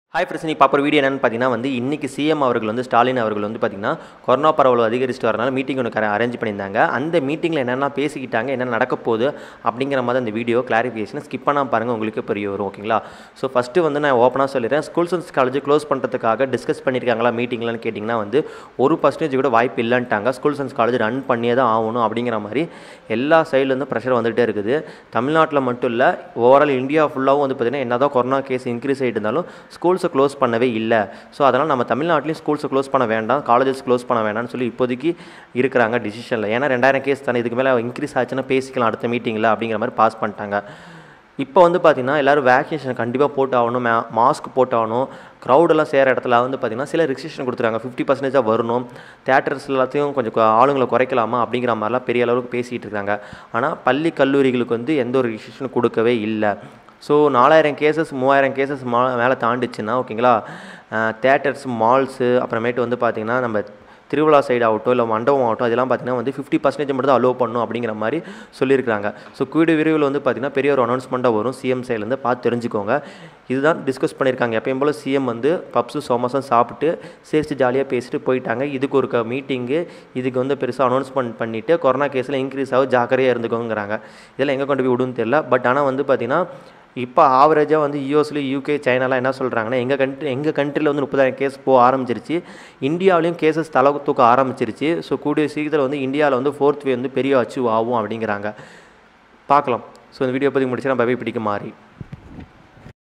hi friends நீ பார்க்குற video என்னென்னு பார்த்தீங்கன்னா வந்து இன்றைக்கி சிஎம் அவர்கள் வந்து ஸ்டாலின் அவர்கள் வந்து பார்த்திங்கன்னா கொரோனா பரவல் அதிகரிச்சுட்டு வரனால மீட்டிங் ஒன்று அரேஞ்ச் பண்ணியிருந்தாங்க அந்த மீட்டிங்கில் என்னென்ன பேசிக்கிட்டாங்க என்ன நடக்க போகுது அப்படிங்கிற மாதிரி அந்த வீடியோ கிளாரிஃபிகேஷன் ஸ்கிப் பண்ணாமல் பாருங்கள் உங்களுக்கு பெரிய வரும் ஓகேங்களா ஸோ ஃபஸ்ட்டு வந்து நான் ஓப்பனாக சொல்லிடுறேன் ஸ்கூல்ஸ் அண்ட் காலேஜ் க்ளோஸ் பண்ணுறதுக்காக டிஸ்கஸ் பண்ணியிருக்காங்களா மீட்டிங்லன்னு கேட்டிங்கன்னா வந்து ஒரு பர்சன்டேஜ் கூட வாய்ப்பு இல்லைன்ட்டாங்க ஸ்கூல்ஸ் அண்ட் காலேஜ் ரன் பண்ணியே தான் ஆகணும் அப்படிங்கிற மாதிரி எல்லா சைட்லேருந்து ப்ரெஷர் வந்துகிட்டே இருக்குது தமிழ்நாட்டில் மட்டும் இல்லை ஓவரால் இந்தியா ஃபுல்லாகவும் வந்து பார்த்திங்கன்னா என்ன தான் கொரோனா கேஸ் இன்க்ரீஸ் ஆகிட்டு இருந்தாலும் ஸ்கூல்ஸை க்ளோஸ் பண்ணவே இல்லை ஸோ அதனால் நம்ம தமிழ்நாட்டிலையும் ஸ்கூல்ஸை க்ளோஸ் பண்ண வேண்டாம் காலேஜஸ் க்ளோஸ் பண்ண வேண்டாம்னு சொல்லி இப்போதைக்கு இருக்கிறாங்க டிசிஷனில் ஏன்னா ரெண்டாயிரம் கேஸ் தானே இதுக்கு மேலே இன்க்ரீஸ் ஆச்சுன்னா பேசிக்கலாம் அடுத்த மீட்டிங்கில் அப்படிங்கிற மாதிரி பாஸ் பண்ணிட்டாங்க இப்போ வந்து பார்த்திங்கன்னா எல்லோரும் வேக்சினேஷன் கண்டிப்பாக போட்டு ஆகணும் மா மாஸ்க் போட்டு ஆகணும் க்ரௌடெல்லாம் சேர இடத்துல வந்து பார்த்திங்கன்னா சில ரிஸ்ட்ரிக்ஷன் கொடுத்துருக்காங்க ஃபிஃப்டி பர்சன்டேஜாக வரணும் தேட்டர்ஸ் எல்லாத்தையும் கொஞ்சம் கு- ஆளுங்களை குறைக்கலாமா அப்படிங்கிற மாதிரிலாம் பெரிய அளவுக்கு பேசிகிட்டு இருக்காங்க ஆனால் பள்ளி கல்லூரிகளுக்கு வந்து எந்த ஒரு ரிஸ்ட்ரிக்ஷனும் கொடுக்கவே இல்லை ஸோ நாலாயிரம் கேசஸ் மூவாயிரம் கேசஸ் மா மேலே தாண்டிச்சுன்னா ஓகேங்களா தேட்டர்ஸ் மால்ஸு அப்புறமேட்டு வந்து பார்த்திங்கன்னா நம்ம திருவிழா சைடு ஆகட்டும் இல்லை மண்டபம் ஆகட்டும் அதெல்லாம் பார்த்தீங்கன்னா வந்து ஃபிஃப்டி பர்சன்டேஜ் மட்டும் தான் அலோவ் பண்ணும் அப்படிங்கிற மாதிரி சொல்லியிருக்காங்க ஸோ கூடிய விரைவில் வந்து பார்த்திங்கன்னா பெரிய ஒரு அனௌன்ஸ்மெண்ட்டாக வரும் சிஎம் சைட்லேருந்து பார்த்து தெரிஞ்சுக்கோங்க இதுதான் டிஸ்கஸ் பண்ணியிருக்காங்க எப்பயும் போல் சிஎம் வந்து பப்ஸு சோமஸும் சாப்பிட்டு சிரிச்சு ஜாலியாக பேசிட்டு போயிட்டாங்க இதுக்கு ஒரு மீட்டிங்கு இதுக்கு வந்து பெருசாக அனௌன்ஸ்மெண்ட் பண்ணிவிட்டு கொரோனா கேஸில் இன்க்ரீஸ் ஆகும் ஜாக்கிரதையாக இருந்துக்கோங்கிறாங்க இதெல்லாம் எங்கே கொண்டு போய் விடுன்னு தெரியல பட் ஆனால் வந்து பார்த்திங்கன்னா இப்போ ஆவரேஜாக வந்து யூஎஸ்ல யூகே சைனாலாம் என்ன சொல்கிறாங்கன்னா எங்கள் கண்ட்ரி எங்கள் கண்ட்ரியில் வந்து முப்பதாயிரம் கேஸ் போக ஆரம்பிச்சிருச்சு இந்தியாவிலையும் கேசஸ் தலை தூக்க ஆரம்பிச்சிருச்சு ஸோ கூடிய சீக்கிரத்தில் வந்து இந்தியாவில் வந்து ஃபோர்த் வே வந்து பெரிய அச்சீவ் ஆகும் அப்படிங்கிறாங்க பார்க்கலாம் ஸோ இந்த வீடியோ பற்றி முடிச்சு நம்ம பிடிக்க மாறி